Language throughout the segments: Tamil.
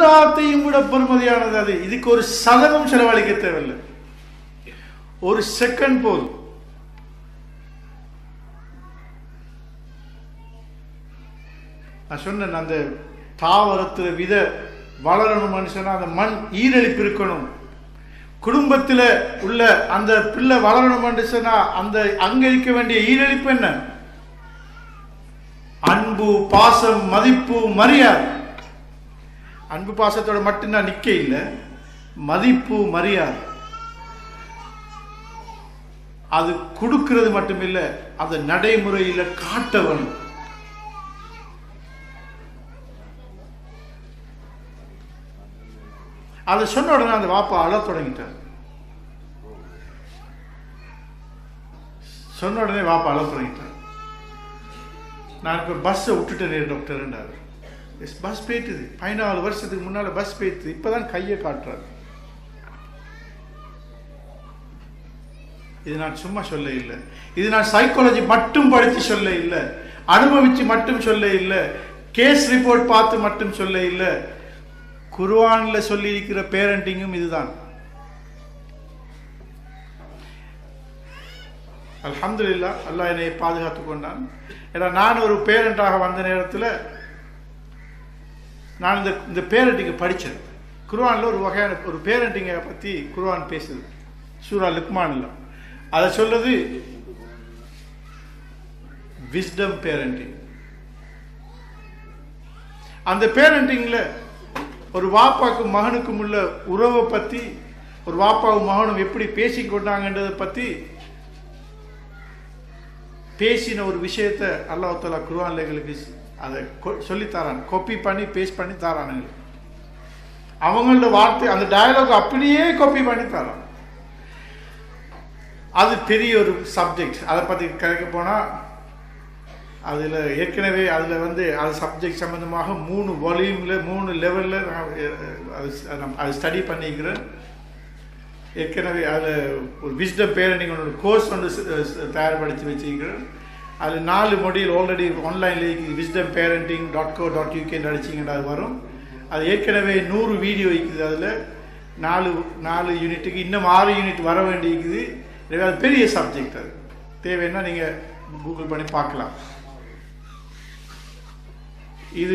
எல்லாத்தையும் விட பெருமதியானது அது இதுக்கு ஒரு சதமும் செலவழிக்க தேவையில்லை ஒரு செகண்ட் போதும் நான் சொன்னேன் அந்த தாவரத்துல வித வளரணும் மனுஷனா அந்த மண் ஈரழிப்பு இருக்கணும் குடும்பத்தில் உள்ள அந்த பிள்ளை வளரணும் சொன்னா அந்த அங்க இருக்க வேண்டிய ஈரழிப்பு என்ன அன்பு பாசம் மதிப்பு மரியாதை அன்பு பாசத்தோட மட்டும்தான் நிக்க இல்லை மதிப்பு மரியாதை அது கொடுக்கிறது மட்டுமில்ல அந்த நடைமுறையில காட்ட வேணும் அதை சொன்ன உடனே அந்த வாப்பா அழ தொடங்கிட்டார் சொன்ன உடனே வாப்பா அழ தொடங்கிட்டார் நான் இப்போ பஸ்ஸை விட்டுட்டேன் டாக்டர்ன்றாரு எஸ் பஸ் போயிட்டுது பதினாலு வருஷத்துக்கு முன்னால் பஸ் போயிட்டு இப்போதான் கையை காட்டுறாரு இது நான் சும்மா சொல்ல இல்லை இது நான் சைக்காலஜி மட்டும் படித்து சொல்ல இல்லை அனுபவிச்சு மட்டும் சொல்ல இல்லை கேஸ் ரிப்போர்ட் பார்த்து மட்டும் சொல்ல இல்லை குர்ஆன்ல சொல்லி இருக்கிற பேரண்டிங்கும் இதுதான் அல்ஹம்துலில்லா அல்லாஹ் என்னை பாதுகாத்து கொண்டான் ஏன்னா நான் ஒரு பேரண்டாக வந்த நேரத்தில் நான் இந்த இந்த பேரண்டிங்கை படித்தேன் குர்ஆன்ல ஒரு வகையான ஒரு பேரண்டிங்கை பற்றி குர்ஆன் பேசுது சூரா லுக்மான்ல அதை சொல்லுது விஸ்டம் பேரண்டிங் அந்த பேரண்டிங்ல ஒரு வாப்பாக்கும் மகனுக்கும் உள்ள உறவை பத்தி ஒரு வாப்பாவும் மகனும் எப்படி பேசிக்கொண்டாங்கன்றதை பத்தி பேசின ஒரு விஷயத்த அல்லாஹ் தாலா குருவான்ல எங்களுக்கு அதை சொல்லி தரான் காப்பி பண்ணி பேஸ்ட் பண்ணி தரானுங்க அவங்களோட வார்த்தை அந்த டயலாக் அப்படியே காப்பி பண்ணி தரான் அது பெரிய ஒரு சப்ஜெக்ட் அதை பற்றி கிடைக்க போனால் அதில் ஏற்கனவே அதில் வந்து அது சப்ஜெக்ட் சம்மந்தமாக மூணு வால்யூமில் மூணு லெவலில் நான் அது அது ஸ்டடி பண்ணிக்கிறேன் ஏற்கனவே அதில் ஒரு விஸ்டம் பேரண்டிங் ஒன்று கோர்ஸ் ஒன்று தயார்படுத்தி வச்சுக்கிறேன் அது நாலு மொடியில் ஆல்ரெடி ஆன்லைனில் wisdom parenting dot co dot யூகேன்னு அடிச்சிங்கன்னா அது வரும் அது ஏற்கனவே நூறு வீடியோ இருக்குது அதில் நாலு நாலு யூனிட்டுக்கு இன்னும் ஆறு யூனிட் வர வேண்டியிருக்குது எனவே அது பெரிய சப்ஜெக்ட் அது தேவைன்னா நீங்கள் கூகுள் பண்ணி பார்க்கலாம் இது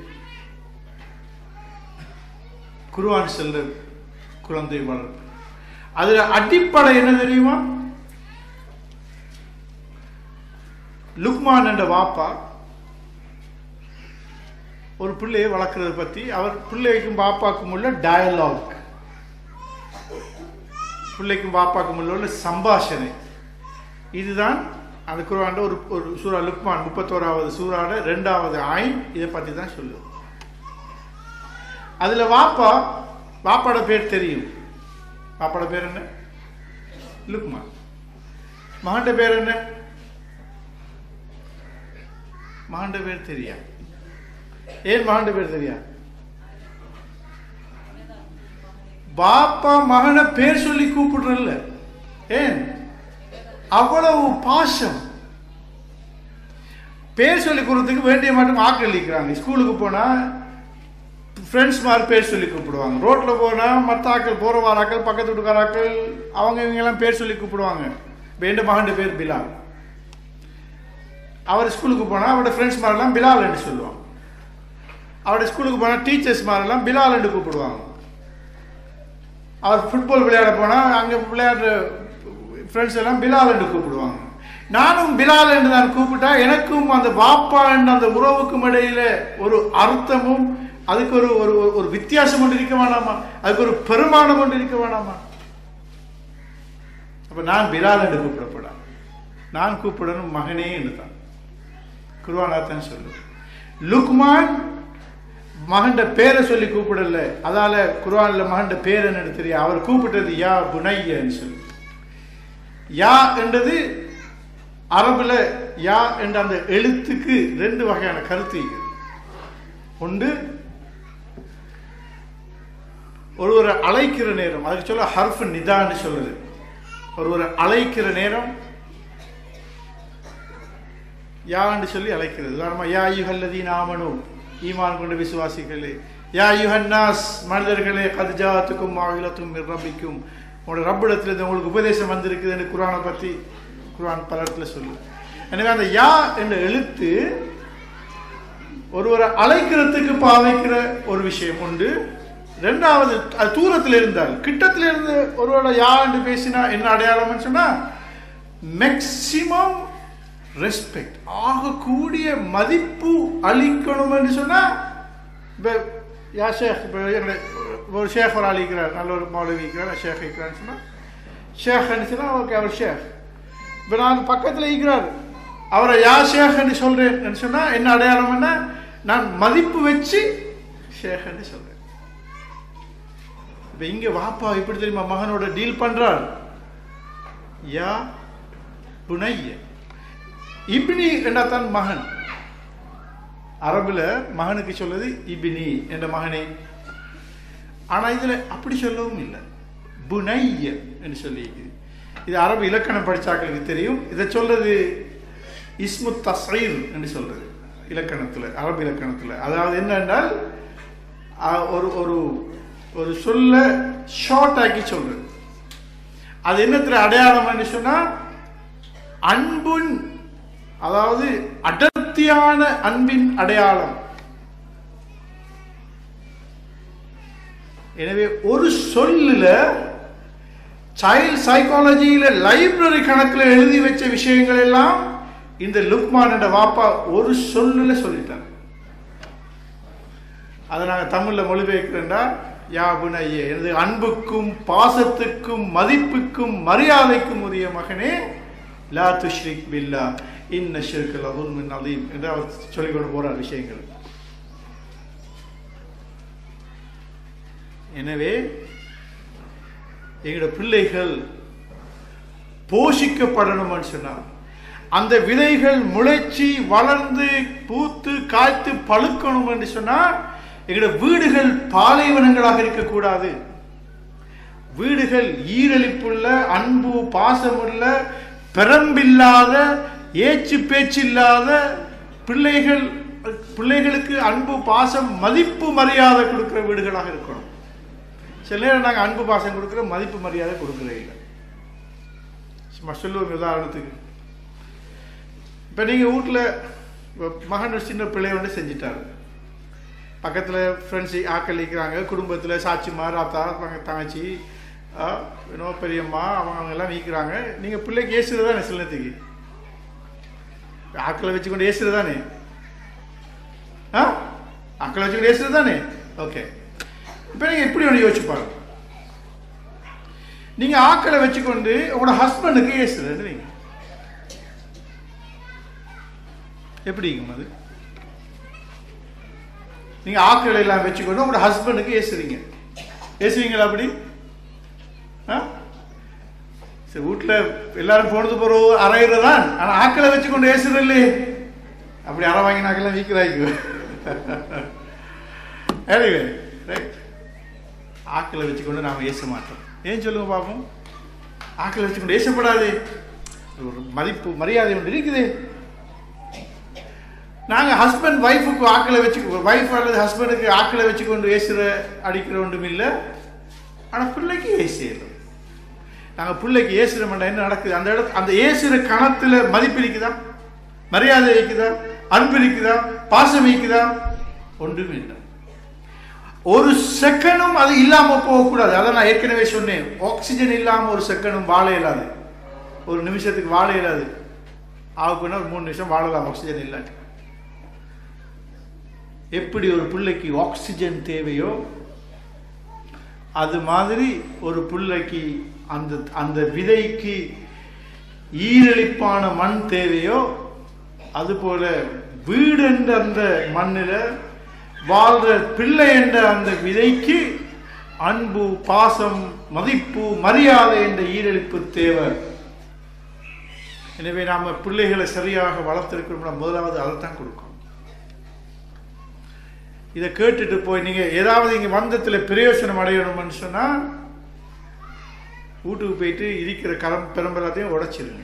குருவான் செல்ற குழந்தை வளர்ப்பு அதுல அடிப்படை என்ன தெரியுமா லுக்மான் என்ற வாப்பா ஒரு பிள்ளையை வளர்க்கறத பத்தி அவர் பிள்ளைக்கும் பாப்பாக்கும் உள்ள டயலாக் பிள்ளைக்கும் பாப்பாக்கும் உள்ள சம்பாஷணை இதுதான் அந்த குருவாண்ட ஒரு ஒரு சூறா லுக்மான் முப்பத்தோராவது சூறாட ரெண்டாவது ஆயின் இதை பற்றி தான் சொல்லுது அதுல வாப்பா வாப்பாட பேர் தெரியும் வாப்பாட பேர் என்ன லுக்மான் மகண்ட பேர் என்ன மகண்ட பேர் தெரியா ஏன் மகண்ட பேர் தெரியா பாப்பா மகனை பேர் சொல்லி கூப்பிடுறல்ல ஏன் அவ்வளவு பாசம் பேர் சொல்லி கொடுறதுக்கு வேண்டிய மட்டும் ஆக்கள் இருக்கிறாங்க ஸ்கூலுக்கு போனா ஃப்ரெண்ட்ஸ் மாதிரி பேர் சொல்லி கூப்பிடுவாங்க ரோட்ல போனா மற்ற ஆக்கள் போற வாராக்கள் பக்கத்து வீட்டுக்காராக்கள் அவங்க இவங்க எல்லாம் பேர் சொல்லி கூப்பிடுவாங்க வேண்ட மகன் பேர் பிலால் அவர் ஸ்கூலுக்கு போனா அவரோட ஃப்ரெண்ட்ஸ் மாதிரிலாம் பிலால் என்று சொல்லுவாங்க அவரோட ஸ்கூலுக்கு போனா டீச்சர்ஸ் மாதிரிலாம் பிலால் என்று கூப்பிடுவாங்க அவர் ஃபுட்பால் விளையாட போனா அங்க விளையாடுற ஃப்ரெண்ட்ஸ் எல்லாம் பிலால் என்று கூப்பிடுவாங்க நானும் பிலால் என்று நான் கூப்பிட்டா எனக்கும் அந்த வாப்பா என்ற அந்த உறவுக்கும் இடையில ஒரு அர்த்தமும் அதுக்கு ஒரு ஒரு ஒரு வித்தியாசம் ஒன்று இருக்க வேணாமா அதுக்கு ஒரு பெருமானம் ஒன்று இருக்க வேணாமா அப்ப நான் பிலால் என்று கூப்பிடப்படா நான் கூப்பிடணும் மகனே என்று தான் குருவானாத்தான் சொல்லு லுக்மான் மகண்ட பேரை சொல்லி கூப்பிடல அதால குர்ஆன்ல மகண்ட பேர் என்னன்னு தெரியும் அவர் கூப்பிட்டது யா புனையன்னு சொல்லி யா என்றது அரபுல யா என்ற அந்த எழுத்துக்கு ரெண்டு வகையான கருத்து இருக்குது ஒன்று ஒருவரை அழைக்கிற நேரம் அதுக்கு சொல்ல ஹர்ஃப் நிதான்னு சொல்லுது ஒருவரை அழைக்கிற நேரம் யான்னு சொல்லி அழைக்கிறது உதாரணமா யா யுகல்லதி நாமனு ஈமான் கொண்ட விசுவாசிகளே யா யுஹன்னாஸ் மனிதர்களே கதுஜாத்துக்கும் மாவிலத்துக்கும் ரப்பிக்கும் உங்களோட ரப்பிடத்தில் உங்களுக்கு உபதேசம் வந்திருக்குதுன்னு குரானை பற்றி குரான் பல இடத்துல சொல்லு எனவே அந்த யா என்ற எழுத்து ஒருவரை அழைக்கிறதுக்கு பாவிக்கிற ஒரு விஷயம் உண்டு ரெண்டாவது அது தூரத்தில் இருந்தால் கிட்டத்தில் இருந்து ஒருவேளை யா என்று பேசினா என்ன அடையாளம்னு சொன்னா மேக்சிமம் ரெஸ்பெக்ட் ஆகக்கூடிய மதிப்பு அளிக்கணும் என்று சொன்னா இப்போ யா ஷேக் இப்போ எங்களை ஒரு ஷேக் ஒரு அழிக்கிறார் நல்ல ஒரு மௌலவி இருக்கிறார் ஷேக் இருக்கிறான்னு சொன்னா ஷேக்னு சொன்னா ஓகே அவர் ஷேக் இப்போ நான் பக்கத்தில் இருக்கிறார் அவரை யா ஷேக்னு சொல்றேன் சொன்னா என்ன அடையாளம்னா நான் மதிப்பு வச்சு ஷேக்னு சொல்றேன் இப்போ இங்க வாப்பா எப்படி தெரியுமா மகனோட டீல் பண்றார் யா புனைய இப்னி என்ற தன் மகன் அரபுல மகனுக்கு சொல்லுது இபினி என்ற மகனே ஆனா இதுல அப்படி சொல்லவும் இல்லை புனைய என்று சொல்லி இது அரபு இலக்கணம் படிச்சாக்களுக்கு தெரியும் இதை சொல்றது இஸ்மு தசைர் என்று சொல்றது இலக்கணத்துல அரபு இலக்கணத்துல அதாவது என்னென்றால் அஹ், ஒரு ஒரு ஒரு சொல்ல ஷார்ட் ஆக்கி சொல்றது அது என்னத்துல அடையாளம் என்று சொன்னா அன்புன் அதாவது அடர்த்தியான அன்பின் அடையாளம் எனவே ஒரு சொல்லுல சைல்ட் சைக்காலஜியில லைப்ரரி கணக்குல எழுதி வச்ச விஷயங்கள் எல்லாம் இந்த லுக்மான் என்ற வாப்பா ஒரு சொல்லுல சொல்லிட்டார் அதை நாங்கள் தமிழ்ல மொழிபெயர்க்கிறேன்டா யா புனையே எனது அன்புக்கும் பாசத்துக்கும் மதிப்புக்கும் மரியாதைக்கும் உரிய மகனே லா துஷ்ரிக் பில்லா இன்ன ஷிர்கல் அதுன் அலீம் என்று அவர் சொல்லிக் கொண்டு போறார் விஷயங்கள் எனவே எங்களோட பிள்ளைகள் போஷிக்கப்படணும்னு சொன்னார் அந்த விதைகள் முளைச்சி வளர்ந்து பூத்து காய்த்து பழுக்கணும் என்று சொன்னால் எங்களோட வீடுகள் பாலைவனங்களாக இருக்கக்கூடாது வீடுகள் ஈரலிப்புள்ள அன்பு பாசமுள்ள பெரம்பில்லாத ஏச்சு பேச்சில்லாத பிள்ளைகள் பிள்ளைகளுக்கு அன்பு பாசம் மதிப்பு மரியாதை கொடுக்கிற வீடுகளாக இருக்கணும் சில நேரம் நாங்கள் அன்பு பாசம் கொடுக்குற மதிப்பு மரியாதை கொடுக்கறதே இல்லை சும்மா சொல்லுவோம் உதாரணத்துக்கு இப்போ நீங்கள் வீட்டில் மகன் சின்ன பிள்ளை ஒன்று செஞ்சிட்டாரு பக்கத்தில் ஃப்ரெண்ட்ஸ் ஆக்கள் இருக்கிறாங்க குடும்பத்தில் சாட்சிமார் அத்தா தங்க- தங்கச்சி ஆ, இன்னும் பெரியம்மா அவங்க அவங்க எல்லாம் நிற்கிறாங்க நீங்கள் பிள்ளைக்கு ஏசுறது தானே சில நேரத்துக்கு ஆக்களை வச்சுக்கொண்டு ஏசுறது தானே ஆ ஆக்களை வச்சுக்கொண்டு ஏசுறது தானே ஓகே இப்போ நீங்கள் எப்படி ஒன்று யோசிச்சு பாருங்க நீங்கள் ஆக்களை வச்சுக்கொண்டு உங்களோட ஹஸ்பண்டுக்கு ஏசுறது நீங்கள் எப்படிங்க அது நீங்க ஆக்களை எல்லாம் வச்சுக்கொண்டு உங்களோட ஹஸ்பண்டுக்கு ஏசுறீங்க ஏசுவீங்களா அப்படி ஆ? சரி வீட்டில் எல்லாரும் போனது போகிற அறையிறதான் ஆனா ஆக்களை வச்சுக்கொண்டு ஏசுறது இல்லையே அப்படி அறை வாங்கினாக்கெல்லாம் வீக்கிறாய்க்கு எனிவே ரைட் ஆக்களை வச்சுக்கொண்டு நாம் ஏச மாட்டோம் ஏன் சொல்லுங்க பார்ப்போம் ஆக்களை வச்சுக்கொண்டு ஏசப்படாது ஒரு மதிப்பு மரியாதை ஒன்று இருக்குது நாங்க ஹஸ்பண்ட் ஒய்ஃபுக்கு ஆக்களை வச்சு ஒய்ஃப் அல்லது ஹஸ்பண்டுக்கு ஆக்களை வச்சுக்கொண்டு ஏசுற அடிக்கிற ஒன்றும் இல்லை ஆனா பிள்ளைக்கு ஏசியலும் நாங்க பிள்ளைக்கு ஏசுற மாட்டோம் என்ன நடக்குது அந்த இடத்து அந்த ஏசுற கணத்துல மதிப்பு இருக்குதா மரியாதை இருக்குதா அன்பு இருக்குதா பாசம் இருக்குதா ஒன்றுமே இல்லை ஒரு செகண்டும் அது இல்லாம போகக்கூடாது அதை நான் ஏற்கனவே சொன்னேன் ஆக்சிஜன் இல்லாம ஒரு செகண்டும் வாழ இயலாது ஒரு நிமிஷத்துக்கு வாழ இயலாது ஆகுக்குன்னா ஒரு மூணு நிமிஷம் வாழலாம் ஆக்சிஜன் இல்லாட்டி எப்படி ஒரு பிள்ளைக்கு ஆக்சிஜன் தேவையோ அது மாதிரி ஒரு பிள்ளைக்கு அந்த அந்த விதைக்கு ஈரலிப்பான மண் தேவையோ அதுபோல வீடு என்ற அந்த மண்ணில் வாழ்ற பிள்ளை என்ற அந்த விதைக்கு அன்பு பாசம் மதிப்பு மரியாதை என்ற ஈரலிப்பு தேவை எனவே நாம பிள்ளைகளை சரியாக வளர்த்திருக்கிறோம்னா முதலாவது அதைத்தான் கொடுக்கணும் இதை கேட்டுட்டு போய் நீங்க ஏதாவது இங்க வந்தத்துல பிரயோசனம் அடையணும்னு சொன்னா வீட்டுக்கு போயிட்டு இருக்கிற கரம் பெரம்பெல்லாத்தையும் உடைச்சிருங்க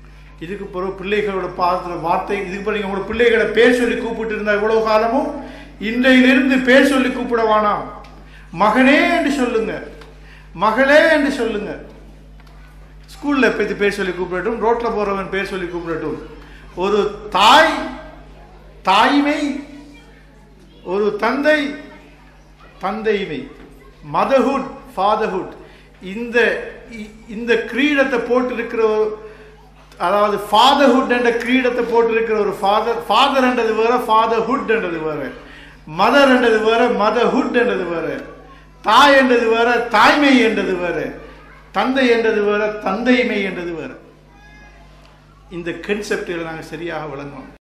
இதுக்கு பிறகு பிள்ளைகளோட பாதத்துல வார்த்தை இதுக்கு பிறகு உங்களோட பிள்ளைகளை பேர் சொல்லி கூப்பிட்டு இருந்தா இவ்வளவு காலமும் இன்றையிலிருந்து பேர் சொல்லி கூப்பிடவானா மகனே என்று சொல்லுங்க மகளே என்று சொல்லுங்க ஸ்கூல்ல பத்தி பேர் சொல்லி கூப்பிடட்டும் ரோட்ல போறவன் பேர் சொல்லி கூப்பிடட்டும் ஒரு தாய் தாய்மை ஒரு தந்தை தந்தைமை மதர்ஹுட் ஃபாதர்ஹுட் இந்த இ- இந்த கிரீடத்தை போட்டிருக்கிற ஒரு- அதாவது ஃபாதர்ஹுட் என்ற கிரீடத்தை போட்டிருக்கிற ஒரு ஃபாதர் ஃபாதர் என்றது வேற ஃபாதர்ஹுட் என்றது வேற மதர் என்றது வேற மதர்ஹுட் என்றது வேற தாய் என்றது வேற தாய்மை என்றது வேற தந்தை என்றது வேற தந்தைமை என்றது வேற இந்த கன்செப்டுகளை நாங்கள் சரியாக விளங்கணும்